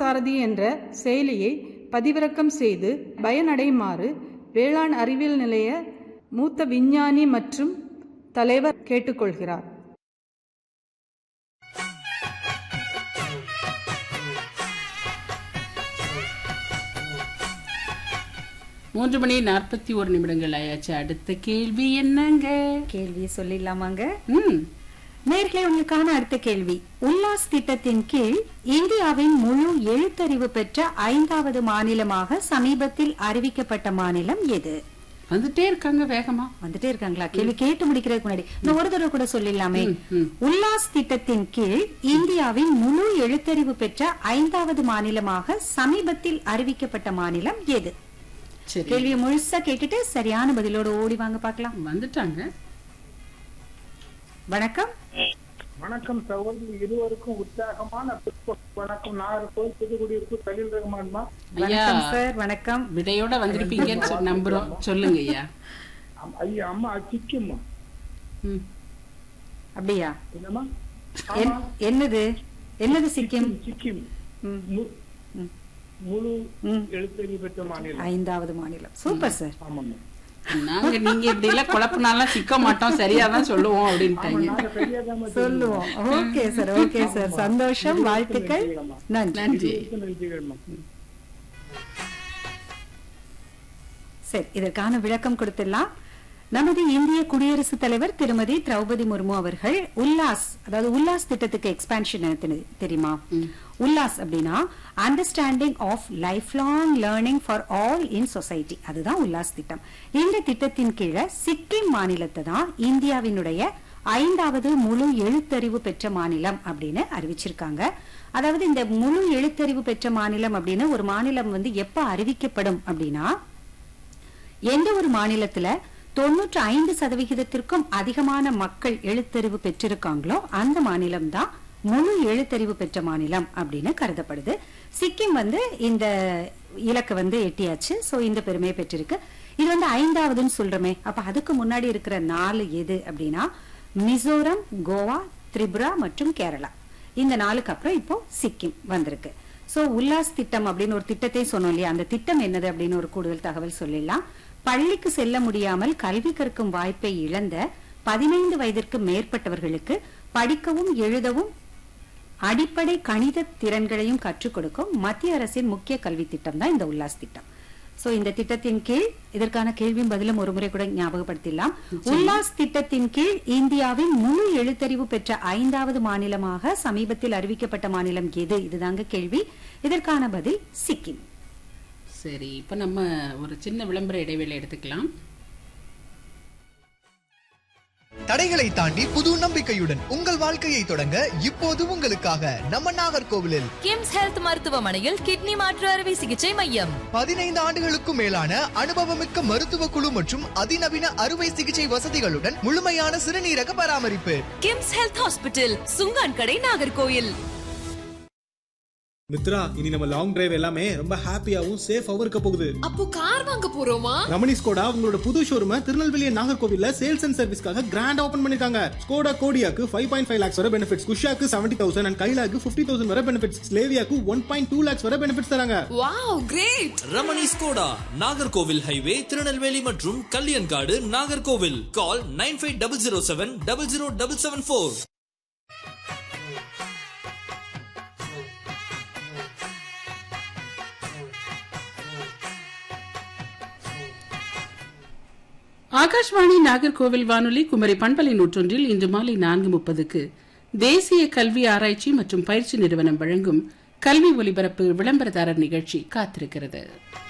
சாரதி என்ற செயலியை பதிவிறக்கம் செய்து பயனடையுமாறு வேளாண் அறிவியல் நிலைய மூத்த விஞ்ஞானி மற்றும் தலைவர் கேட்டுக்கொள்கிறார் மூன்று மணி நாற்பத்தி ஒரு நிமிடங்கள் ஆயாச்சு அடுத்த கேள்வி என்னங்க கேள்வி சொல்லிடலாமாங்க ம் நேர்களே உங்களுக்கான அடுத்த கேள்வி உல்லாஸ் திட்டத்தின் கீழ் இந்தியாவின் முழு எழுத்தறிவு பெற்ற ஐந்தாவது மாநிலமாக சமீபத்தில் அறிவிக்கப்பட்ட மாநிலம் எது வந்துட்டே இருக்காங்க வேகமா வந்துட்டே இருக்காங்களா கேள்வி கேட்டு முடிக்கிறதுக்கு முன்னாடி நான் ஒரு தடவை கூட சொல்லிடலாமே உல்லாஸ் திட்டத்தின் கீழ் இந்தியாவின் முழு எழுத்தறிவு பெற்ற ஐந்தாவது மாநிலமாக சமீபத்தில் அறிவிக்கப்பட்ட மாநிலம் எது சரி கேள்வியை முழுசா கேட்டுட்டு சரியான பதிலோட ஓடி வாங்க பார்க்கலாம் வந்துட்டாங்க வணக்கம் வணக்கம் சகோதரி இருவருக்கும் உற்சாகமான பிற்பகல் வணக்கம் நாகர்கோவில் புதுக்குடியிருப்பு கலில் ரஹ்மான்மா ஐயா வணக்கம் சார் வணக்கம் விடையோட வந்திருப்பீங்கன்னு சொ- நம்புறோம் சொல்லுங்க ஐயா அம்- ஐயா அம்மா சிக்கிம்மா ம். அப்படியா என்னம்மா என்- என்னது என்னது சிக்கிம் சிக்கிம் ம், மு- ம். முழு ம். எழுத்தறிவு பெற்ற மாநிலம் ஐந்தாவது மாநிலம் சூப்பர் சார் ஆமாம்மா நாங்க நீங்க இப்படி எல்லாம் குழப்பினாலாம் சிக்க மாட்டோம் சரியா தான் சொல்லுவோம் அப்படின்ட்டாங்க நாங்க சரியாதாம்மா சொல்லுவோம் ஓகே சார் ஓகே சார் சந்தோஷம் வாழ்த்துக்கள் நன்றி நன்றி நன்றிகள்மா சரி இதற்கான விளக்கம் கொடுத்துடலாம் நமது இந்திய குடியரசுத் தலைவர் திருமதி திரௌபதி முர்மு அவர்கள் உல்லாஸ் அதாவது உல்லாஸ் திட்டத்துக்கு எக்ஸ்பான்ஷன் தெரியுமா உல்லாஸ் அப்படின்னா understanding of lifelong learning for all in society அதுதான் உல்லாஸ் திட்டம் இந்த திட்டத்தின் கீழே சிக்கிம் மாநிலத்தை தான் இந்தியாவினுடைய ஐந்தாவது முழு எழுத்தறிவு பெற்ற மாநிலம் அப்படின்னு அறிவிச்சிருக்காங்க அதாவது இந்த முழு எழுத்தறிவு பெற்ற மாநிலம் அப்படின்னு ஒரு மாநிலம் வந்து எப்ப அறிவிக்கப்படும் அப்படின்னா எந்த ஒரு மாநிலத்துல தொண்ணூற்று ஐந்து சதவிகிதத்திற்கும் அதிகமான மக்கள் எழுத்தறிவு பெற்றிருக்காங்களோ அந்த மாநிலம் தான் முழு எழுத்தறிவு பெற்ற மாநிலம் அப்படின்னு கருதப்படுது சிக்கிம் வந்து இந்த இலக்கை வந்து எட்டியாச்சு சோ இந்த பெருமையை பெற்றிருக்கு இது வந்து ஐந்தாவதுன்னு சொல்றோமே அப்ப அதுக்கு முன்னாடி இருக்கிற நாலு எது அப்படின்னா மிசோரம் கோவா திரிபுரா மற்றும் கேரளா இந்த நாளுக்கு அப்புறம் இப்போ சிக்கிம் வந்திருக்கு சோ உல்லாஸ் திட்டம் அப்படின்னு ஒரு திட்டத்தை சொன்னோம் இல்லையா அந்த திட்டம் என்னது அப்படின்னு ஒரு கூடுதல் தகவல் சொல்லிடலாம் பள்ளிக்கு செல்ல முடியாமல் கல்வி கற்கும் வாய்ப்பை இழந்த பதினைந்து வயதிற்கு மேற்பட்டவர்களுக்கு படிக்கவும் எழுதவும் அடிப்படை கணித திறன்களையும் கற்றுக் கொடுக்கும் மத்திய அரசின் முக்கிய கல்வி திட்டம் தான் இந்த உல்லாஸ் திட்டம் சோ இந்த திட்டத்தின் கீழ் இதற்கான கேள்வியும் பதிலும் ஒரு முறை கூட ஞாபகப்படுத்திடலாம் உல்லாஸ் திட்டத்தின் கீழ் இந்தியாவின் முழு எழுத்தறிவு பெற்ற ஐந்தாவது மாநிலமாக சமீபத்தில் அறிவிக்கப்பட்ட மாநிலம் எது இதுதாங்க கேள்வி இதற்கான பதில் சிக்கிம் சரி இப்ப நம்ம ஒரு சின்ன விளம்பர இடைவேளை எடுத்துக்கலாம் தடைகளை தாண்டி புது நம்பிக்கையுடன் உங்கள் வாழ்க்கையை தொடங்க இப்போது உங்களுக்காக நம்ம நாகர்கோவிலில் கிம்ஸ் ஹெல்த் மருத்துவமனையில் கிட்னி மாற்று அறுவை சிகிச்சை மையம் பதினைந்து ஆண்டுகளுக்கும் மேலான அனுபவமிக்க மருத்துவ குழு மற்றும் அதிநவீன அறுவை சிகிச்சை வசதிகளுடன் முழுமையான சிறுநீரக பராமரிப்பு கிம்ஸ் ஹெல்த் ஹாஸ்பிட்டல் சுங்கான் கடை நாகர்கோயில் மித்ரா இனி நம்ம லாங் டிரைவ் எல்லாமே ரொம்ப ஹாப்பியாவும் சேஃபாவும் இருக்க போகுது அப்போ கார் வாங்க போறோமா ரமணி ஸ்கோடா உங்களோட புது ஷோரூம திருநெல்வேலி and நாகர்கோவில்ல சேல்ஸ் அண்ட் சர்வீஸ்க்காக கிராண்ட் ஓபன் பண்ணிருக்காங்க ஸ்கோடா கோடியாக்கு ஃபைவ் பாயிண்ட் ஃபைவ் லேக்ஸ் வரை பெனிஃபிட்ஸ் குஷாக்கு செவன்டி தௌசண்ட் அண்ட் கைலாக்கு ஃபிஃப்டி தௌசண்ட் வரை பெனிஃபிட்ஸ் ஸ்லேவியாக்கு ஒன் பாயிண்ட் டூ லேக்ஸ் வரை பெனிஃபிட்ஸ் தராங்க wow great Ramani Skoda Nagercoil highway Tirunelveli மற்றும் Kalyankadu Nagercoil call nine five double zero seven double zero double seven four Akashvani Nagercoil வானொலி குமரி பண்பலை நூற்றொன்றில் இன்று மாலை நான்கு முப்பதுக்கு தேசிய கல்வி ஆராய்ச்சி மற்றும் பயிற்சி நிறுவனம் வழங்கும் கல்வி ஒலிபரப்பு விளம்பரதாரர் நிகழ்ச்சி காத்திருக்கிறது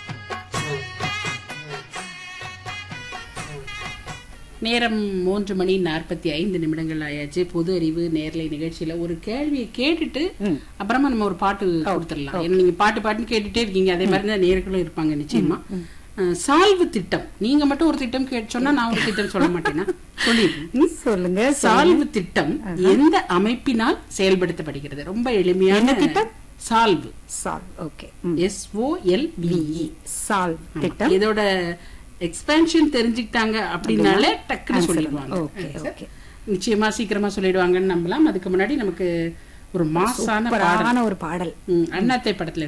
நேரம் மூன்று மணி நாற்பத்தி ஐந்து நிமிடங்கள் ஆயாச்சு பொது அறிவு நேர்லை நிகழ்ச்சியில ஒரு கேள்வியை கேட்டுட்டு அப்புறமா நம்ம ஒரு பாட்டு கொடுத்துடலாம் ஏன்னா நீங்க பாட்டு பாட்டுன்னு கேட்டுட்டே இருக்கீங்க அதே மாதிரி தான் நேர்களும் இருப்பாங்க நிச்சயமா அஹ், சால்வு திட்டம் நீங்க மட்டும் ஒரு திட்டம் கேட்டு சொன்னா நான் ஒரு திட்டம் சொல்ல மாட்டேன்னா சொல்லிடுறேன் சொல்லுங்க சால்வு திட்டம் எந்த அமைப்பினால் செயல்படுத்தப்படுகிறது ரொம்ப எளிமையான என்ன திட்டம்? சால்வு சால் okay S O L V E சால் திட்டம் இதோட எக்ஸ்பேன்ஷன் தெரிஞ்சுக்கிட்டாங்க அப்படின்னாலே டக்குன்னு Answer சொல்லிடுவாங்க Okay, okay. நிச்சயமா சீக்கிரமா சொல்லிடுவாங்கன்னு நம்பலாம் அதுக்கு முன்னாடி நமக்கு ஒரு மாசான பாடல் சூப்பரான ஒரு பாடல் ம், அண்ணாத்தை படத்துல